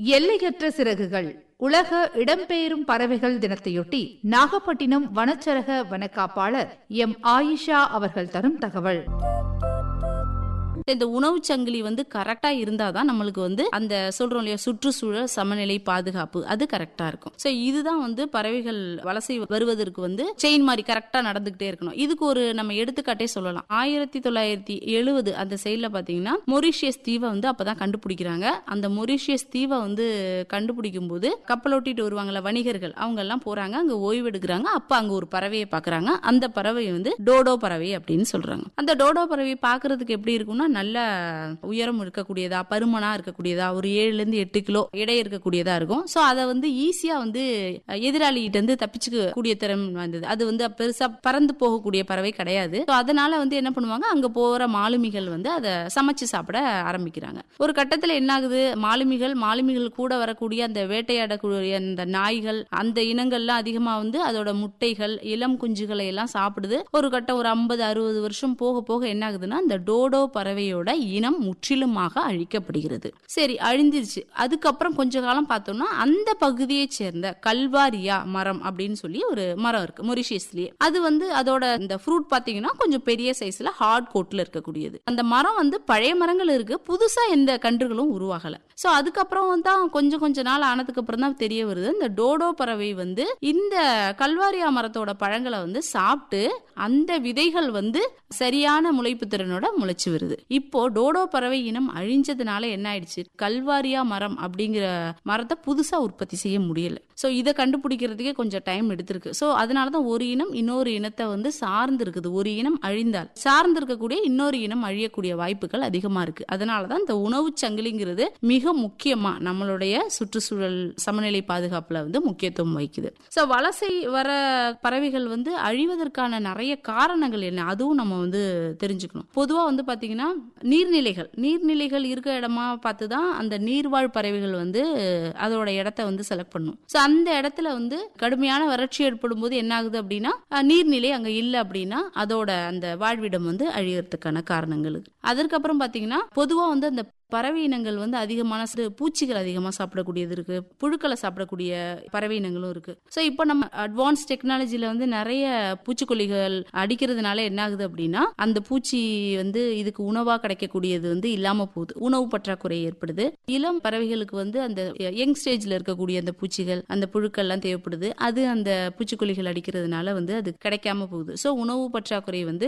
எல்லையற்ற சிறகுகள் உலக இடம்பெயரும் பறவைகள் தினத்தையொட்டி நாகப்பட்டினம் வனச்சரக வனக்காப்பாளர் எம் ஆயிஷா அவர்கள் தரும் தகவல் இந்த உணவு சங்கிலி வந்து கரெக்டா இருந்தாதான் நம்மளுக்கு வந்து அந்த சொல்றோம் இல்லையா சுற்றுச்சூழல் சமநிலை பாதுகாப்பு அது கரெக்டா இருக்கும் சோ இதுதான் வந்து பறவைகள் வலசை வருவதற்கு வந்து செயின் மாதிரி கரெக்டா நடந்துகிட்டே இருக்கணும் இதுக்கு ஒரு நம்ம எடுத்துக்காட்டே சொல்லலாம் ஆயிரத்தி தொள்ளாயிரத்தி எழுபது அந்த சைட்ல பாத்தீங்கன்னா மொரிஷியஸ் தீவை வந்து அப்பதான் கண்டுபிடிக்கிறாங்க அந்த மொரிஷியஸ் தீவை வந்து கண்டுபிடிக்கும் போது கப்பலோட்டிட்டு வருவாங்கல்ல வணிகர்கள் அவங்க எல்லாம் போறாங்க அங்க ஓய்வு எடுக்கிறாங்க அப்ப அங்க ஒரு பறவையை பாக்குறாங்க அந்த பறவை வந்து டோடோ பறவை அப்படின்னு சொல்றாங்க அந்த டோடோ பறவை பாக்குறதுக்கு எப்படி இருக்கும்னா நல்ல உயரம் இருக்கக்கூடியதா பருமனா இருக்கக்கூடியதா ஒரு ஏழுல இருந்து எட்டு கிலோ எடை இருக்கக்கூடியதா இருக்கும் சோ அதை வந்து ஈஸியா வந்து எதிராளிகிட்ட இருந்து தப்பிச்சுக்க கூடிய திறன் வந்தது அது வந்து பெருசா பறந்து போகக்கூடிய பறவை கிடையாது So அதனால வந்து என்ன பண்ணுவாங்க அங்க போற மாலுமிகள் வந்து அதை சமைச்சு சாப்பிட ஆரம்பிக்கிறாங்க ஒரு கட்டத்துல என்ன ஆகுது மாலுமிகள் மாலுமிகள் கூட வரக்கூடிய அந்த வேட்டையாடக்கூடிய அந்த நாய்கள் அந்த இனங்கள்லாம் அதிகமா வந்து அதோட முட்டைகள் இளம் குஞ்சுகளை எல்லாம் சாப்பிடுது ஒரு கட்டம் ஒரு ஐம்பது அறுபது வருஷம் போக போக என்ன ஆகுதுன்னா இந்த டோடோ பறவையோட இனம் முற்றிலுமாக அழிக்கப்படுகிறது சரி அழிஞ்சிருச்சு அதுக்கப்புறம் கொஞ்ச காலம் பார்த்தோம்னா அந்த பகுதியை சேர்ந்த கல்வாரியா மரம் அப்படின்னு சொல்லி ஒரு மரம் இருக்கு மொரிஷியஸ்லயே அது வந்து அதோட இந்த ஃப்ரூட் பாத்தீங்கன்னா கொஞ்சம் பெரிய சைஸ்ல ஹார்ட் கோட்ல இருக்கக்கூடியது அந்த மரம் வந்து பழைய மரங்கள் இருக்கு புதுசா எந்த கன்றுகளும் உருவாகல சோ அதுக்கப்புறம் தான் கொஞ்சம் கொஞ்ச நாள் ஆனதுக்கு அப்புறம் தான் தெரிய வருது இந்த டோடோ பறவை வந்து இந்த கல்வாரியா மரத்தோட பழங்களை வந்து சாப்பிட்டு அந்த விதைகள் வந்து சரியான முளைப்பு திறனோட முளைச்சு வருது இப்போ டோடோ பறவை இனம் அழிஞ்சதுனால என்ன ஆயிடுச்சு கல்வாரியா மரம் அப்படிங்கிற மரத்தை புதுசா உற்பத்தி செய்ய முடியல சோ இதை கண்டுபிடிக்கிறதுக்கே கொஞ்சம் டைம் எடுத்திருக்கு சோ அதனாலதான் ஒரு இனம் இன்னொரு இனத்தை வந்து சார்ந்து இருக்குது ஒரு இனம் அழிந்தால் சார்ந்து இருக்கக்கூடிய இன்னொரு இனம் அழியக்கூடிய வாய்ப்புகள் அதிகமா இருக்கு அதனாலதான் இந்த உணவு சங்கிலிங்கிறது மிக முக்கியமா நம்மளுடைய சுற்றுச்சூழல் சமநிலை பாதுகாப்புல வந்து முக்கியத்துவம் வகிக்குது சோ வலசை வர பறவைகள் வந்து அழிவதற்கான நிறைய காரணங்கள் என்ன அதுவும் நம்ம வந்து தெரிஞ்சுக்கணும் பொதுவா வந்து பாத்தீங்கன்னா நீர்நிலைகள் நீர்நிலைகள் இருக்க இடமா பார்த்து தான் அந்த நீர்வாழ் பறவைகள் வந்து அதோட இடத்த வந்து செலக்ட் பண்ணும் ஸோ அந்த இடத்துல வந்து கடுமையான வறட்சி ஏற்படும் போது என்ன ஆகுது அப்படின்னா அஹ், நீர்நிலை அங்க இல்லை அப்படின்னா அதோட அந்த வாழ்விடம் வந்து அழியறதுக்கான காரணங்கள் இருக்கு. அதற்கப்புறம் பாத்தீங்கன்னா பொதுவா வந்து அந்த பறவை இனங்கள் வந்து அதிகமான சிறு பூச்சிகள் அதிகமா சாப்பிடக்கூடியது இருக்கு புழுக்களை சாப்பிடக்கூடிய பறவை இனங்களும் இருக்கு ஸோ இப்போ நம்ம அட்வான்ஸ் டெக்னாலஜில வந்து நிறைய பூச்சிக்கொல்லிகள் அடிக்கிறதுனால என்ன ஆகுது அப்படின்னா அந்த பூச்சி வந்து இதுக்கு உணவா கிடைக்கக்கூடியது வந்து இல்லாம போகுது உணவு பற்றாக்குறை ஏற்படுது இளம் பறவைகளுக்கு வந்து அந்த யங் ஸ்டேஜ்ல இருக்கக்கூடிய அந்த பூச்சிகள் அந்த புழுக்கள் எல்லாம் தேவைப்படுது அது அந்த பூச்சிக்கொல்லிகள் அடிக்கிறதுனால வந்து அது கிடைக்காம போகுது ஸோ உணவு பற்றாக்குறை வந்து